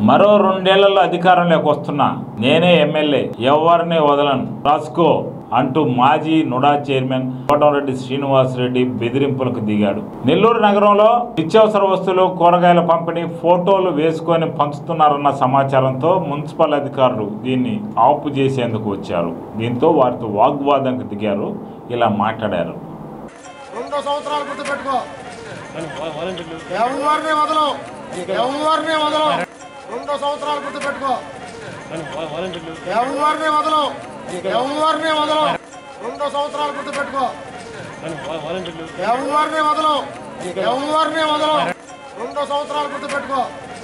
మరో రెండేళ్లలో అధికారంలోకి వస్తున్నా నేనే ఎమ్మెల్యే ఎవరిని వదలను రాసుకో అంటూ మాజీ నుడా చైర్మన్ కోటంరెడ్డి శ్రీనివాస్ రెడ్డి బెదిరింపులకు దిగాడు నెల్లూరు నగరంలో నిత్యావసర వస్తువులు కూరగాయల పంపిణీ ఫోటోలు వేసుకొని పంచుతున్నారన్న సమాచారంతో మున్సిపల్ అధికారులు దీన్ని ఆపు చేసేందుకు వచ్చారు దీంతో వారితో వాగ్వాదంకు దిగారు ఇలా మాట్లాడారు రెండో సంవత్సరాలు గుర్తుపెట్టుకో ఎవరిని వదలం ఎవరిని వదలం రెండో సంవత్సరాలు గుర్తుపెట్టుకో ఎవరిని వదలం ఎవరిని వదలం రెండో సంవత్సరాలు గుర్తుపెట్టుకో ఎవరిని వదలం ఎవరిని వదలం రెండో సంవత్సరాలు గుర్తుపెట్టుకో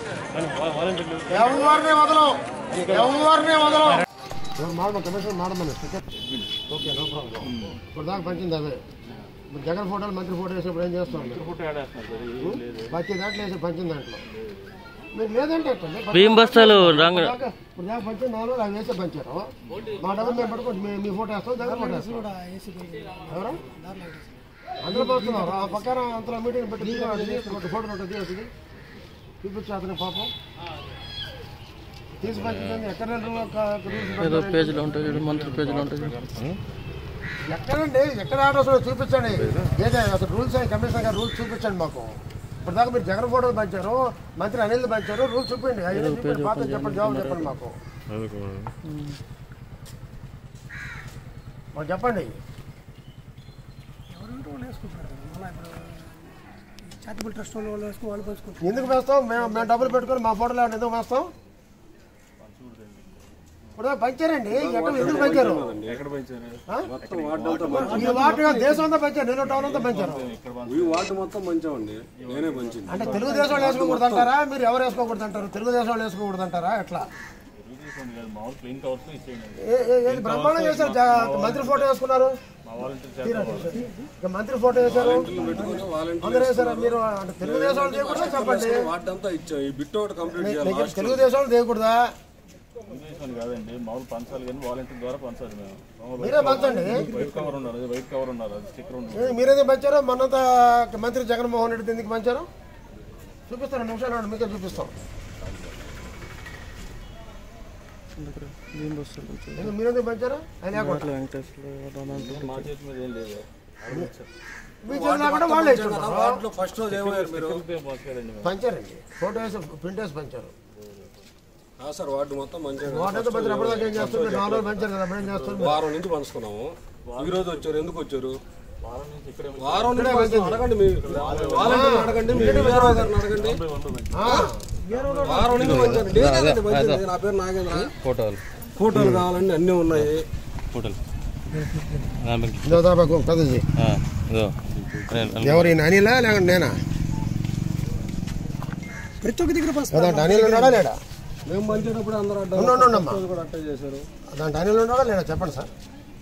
ఎవరిని వదలం ఎవరిని వదలం మాడమ కమిషన్ మాడమని ఓకే నో ప్రాబ్లం ఇప్పుడు దాకా పంచింది అవే ఇప్పుడు జగన్ ఫోటోలు మంత్రి ఫోటో వేసినప్పుడు ఏం చేస్తాం వచ్చే దాంట్లో వేసి పంచిన దాంట్లో మీరు లేదంటే ఎట్లా? బియ్యం బస్తాలు రంగు ఇప్పుడు దాకా- ఇప్పుడు దాకా పంచిన నాలుగు అవి వేసే పంచారు మా డబ్బులు మేము పట్టుకోండి మీ మీ ఫోటో వేస్తాం జగన్ ఫోటో వేస్తాం ఎవరు అందరూ పోతున్నారు ఆ పక్కన అంతలో మీటింగ్ పెట్టి తీయవాడిది, ఒక ఫోటో ఉంటుంది తీయొస్తుంది చూపించు అతని పాపం తీసి పంచింది ఎక్కడ నెలలో క- రూల్స్ ఏదో పెట్టారు? పేజీలో ఉంటుంది చూడు మంత్రి పేజీలో ఉంటుంది చూడు. ఎక్కడండి ఎక్కడ ఆర్డర్స్ ఉన్నాయో చూపించండి ఏదే అసలు రూల్స్ అని కమిషనర్ గారు రూల్స్ చూపించండి మాకు ఇప్పుడు దాకా మీరు జగన్ ఫోటోలు పంచారు మంత్రి అనిల్ పంచారు రూల్స్ చూపించండి అయ్యో చూపించండి పాత చెప్పండి జవాబు చెప్పండి మాకు మాకు చెప్పండి చారిటబుల్ ట్రస్ట్ వాళ్ళు వాళ్ళు వేసుకుని వాళ్ళు పంచుకుంటారు ఎందుకు వేస్తాం మేము మేము డబ్బులు పెట్టుకొని మా ఫోటోలు ఏమన్నా ఎందుకు వేస్తాం ఇప్పుడు దాకా పంచారండి ఎక్కడ ఎందుకు పంచారు ఆ? ఈ వాటి దేశం అంతా పంచారు నెల్లూరు టౌన్ అంతా పంచారు ఈ వార్డు మొత్తం మంచామండి నేనే పంచింది అంటే తెలుగుదేశం వాళ్ళు వేసుకోకూడదు అంటారా మీరు ఎవరు వేసుకోకూడదు అంటారు తెలుగుదేశం వాళ్ళు వేసుకోకూడదు అంటారా ఎట్లా ఏ- ఏ- ఏది బ్రహ్మాండం చేశారు జా- మంత్రి ఫోటో వేసుకున్నారు తీరా తీరా. ఇక మంత్రి ఫోటో వేశారు అందరూ వేశారు మీరు అంటే తెలుగుదేశం వాళ్ళు చేయకూడదా చెప్పండి వార్డు అంతా ఇచ్చాం ఈ బిట్ ఒకటి కంప్లీట్ మీ- చేయాలి మీకు తెలుగుదేశం వాళ్ళు చేయకూడదా కాదండి మామూలు పంచాలి కానీ వాలంటీర్ ద్వారా పంచాలి మేము మామూలు మీరే పంచండి వైట్ కవర్ ఉన్నారు అది వైట్ కవర్ ఉన్నారు అది స్టిక్కర్ ఉంది ఏ, మీరేది పంచారు మొన్నంతా మంత్రి జగన్మోహన్ రెడ్డి ఎందుకు పంచారు చూపిస్తాను నిమిషాలు ఉండండి, మీకే చూపిస్తాం బియ్యం బస్తాలు ఉంటుంది. ఎందుకు మీరెందుకు పంచారు ఆయన లేకుండా అట్లా వెంకటేశ్వర దాంట్లో మా చేతి మీద ఏం లేదు మీ చేతి లేకుండా వాళ్ళే ఇచ్చున్నారు వార్డులో ఫస్ట్ రోజు ఏమయ్యారు మీరు పంచాలండి పంచారండి ఫోటో వేసి ప్రింట్ వేసి పంచారు ఆ సార్ వార్డు మొత్తం మంచిగా వాటర్ పంచారు ఎప్పటిదాకా ఏం చేస్తారు మీరు నాలుగు రోజులు పంచారు కదా అప్పుడు ఏం చేస్తారు వారం నుంచి పంచుకున్నాము ఈ రోజు వచ్చారు ఎందుకు వచ్చారు వారం నుంచి పంచుకున్నాం. అడగండి మీ వాలంటీర్ని అడగండి మీ విఆర్ఓ గారిని అడగండి ఆ, వారం నుంచి పంచారు నేనేనండి పంచింది. నా పేరు నాగేంద్ర ఫోటోలు ఫోటోలు కావాలండి అన్నీ ఉన్నాయి ఫోటోలు ఇదో దాబాకు కదజీ ఎవరు ఈయన అనిలా లేకుంటే నేనా ప్రతి ఒక్క దగ్గర పంచుతారు అదంటే అనిల్ ఉన్నాడా లేడా మేము పంచేటప్పుడు అందరూ అడ్డం ఉండు, ఉండు, ఉండమ్మా. కూడా అట్టే చేశారు అదంటే అనిల్ ఉన్నాడా లేడా చెప్పండి సార్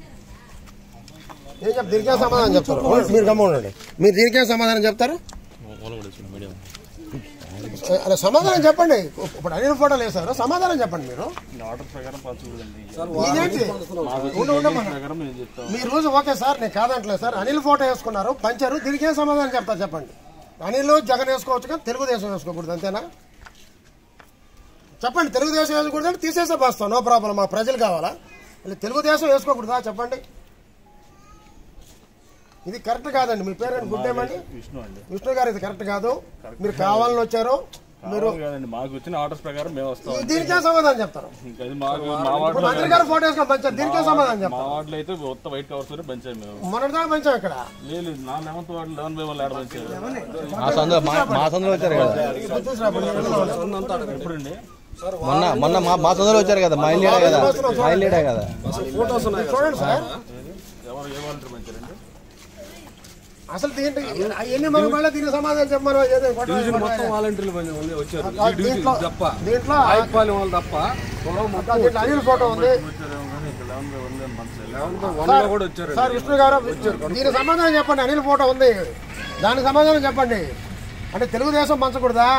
ఏం చెప్ దీనికే సమాధానం చెప్తారు మీరు గమ్మ ఉండండి మీరు దీనికే సమాధానం చెప్తారు మీడియం అలా సమాధానం చెప్పండి ఇప్పుడు అనిల్ ఫోటోలు వేస్తారు సమాధానం చెప్పండి మీరు ఆర్డర్ ప్రకారం పంచకూడదండి ఇదేంటి ఉండు, ఉండమ్మా. ప్రకారం నేను చెప్తాను మీ రోజు ఓకే సార్ నేను కాదంటలేదు సార్ అనిల్ ఫోటో వేసుకున్నారు పంచారు దీనికి ఏం సమాధానం చెప్తారు చెప్పండి అనిల్ జగన్ వేసుకోవచ్చు కానీ తెలుగుదేశం వేసుకోకూడదు అంతేనా చెప్పండి తెలుగుదేశం వేసుకోకూడదు అంటే తీసేసే బస్తాం నో ప్రాబ్లం మా ప్రజలు కావాలా ఇలా తెలుగుదేశం వేసుకోకూడదా చెప్పండి ఇది కరెక్ట్ కాదండి మీ పేరు గుడ్ ఏమండి విష్ణు అండి విష్ణు గారు ఇది కరెక్ట్ కాదు మీరు కావాలని వచ్చారు మీరు అవును కాదండి మాకు వచ్చిన ఆర్డర్స్ ప్రకారం మేము వస్తాం దీనికే సమాధానం చెప్తారు ఇంకా అది మాకు మా ఇప్పుడు వార్డులో మంత్రి గారు ఫోటో వేసుకొని పంచారు దీనికే సమాధానం మా చెప్తారు వార్డులో అయితే మొత్తం వైట్ కవర్స్ తోనే పంచాం మేము మొన్నటిదాకా పంచాం ఇక్కడ లేదు నా eleventh ward eleven by one ఆడ పంచారు మా సందులో మా- మా సందులో వచ్చారు కదా చూసినప్పుడు నేను ఉన్నాను. ఎప్పుడండి మొన్న మొన్న మా మా సందులో వచ్చారు కదా మా ఇల్లేడే కదా మా ఇల్లేడే కదా ఫోటోస్ ఉన్నాయి కదా చూడండి సార్ ఎవరు ఏ వాలంటీర్ పంచారండి అసలు దీంట్లో ఎన్ని మన మళ్ళీ దీనికి సమాధానం చెప్పమని ఏదో కొట్ట- డివిజన్ కొట్ట- మొత్తం వాలంటీర్లు పని ఉంది వచ్చారు ఆ, ఈ డివిజన్ దీంట్లో తప్ప దీంట్లో ఆయిపాలెం వాళ్ళు తప్ప పొలం మొత్తం దీంట్లో అనిల్ ఫోటో ఉంది వచ్చారేమో కానీ ఇక్కడ లెవెన్ బై వన్ పంచాలి వన్ లో కూడా వచ్చారు సార్ విష్ణు గారు దీని సమాధానం చెప్పండి అనిల్ ఫోటో ఉంది దానికి సమాధానం చెప్పండి అంటే తెలుగుదేశం పంచకూడదా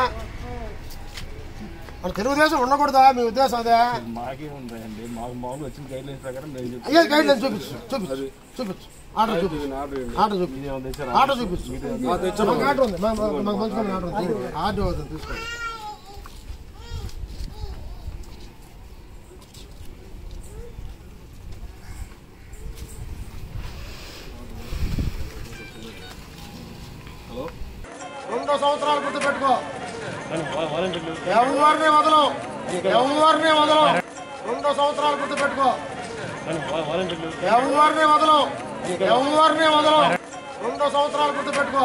అంటే తెలుగుదేశం ఉండకూడదా మీ ఉద్దేశం అదే మాకే ఉంటాయండి మాకు మామూలు వచ్చిన గైడ్ లైన్స్ ప్రకారం మేము చెప్తాం అయ్యే గైడ్ లైన్ చూపించు చూపించు చూపించు ఆర్డర్ చూపించు ఆర్డర్ చూపించు ఇదేమో తెచ్చారా ఆర్డర్ చూపించు మాకు ఆర్డర్ ఉంది మా- మా- మాకు మంచిగా ఆర్డర్ ఉంది ఆర్డర్ అవుతుంది తీసుకోండి రెండు సంవత్సరాలు గుర్తుపెట్టుకో ఎవరిని వదలం ఎవరిని వదలం రెండు సంవత్సరాలు గుర్తుపెట్టుకో ఎవరిని వదలం ఎవరిని వదలం రెండు సంవత్సరాలు గుర్తుపెట్టుకో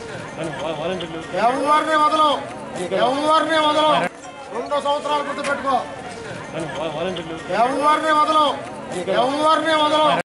ఎవరిని వదలం ఎవరిని వదలం రెండు సంవత్సరాలు గుర్తుపెట్టుకో ఎవరిని వదలం ఎవరిని వదలం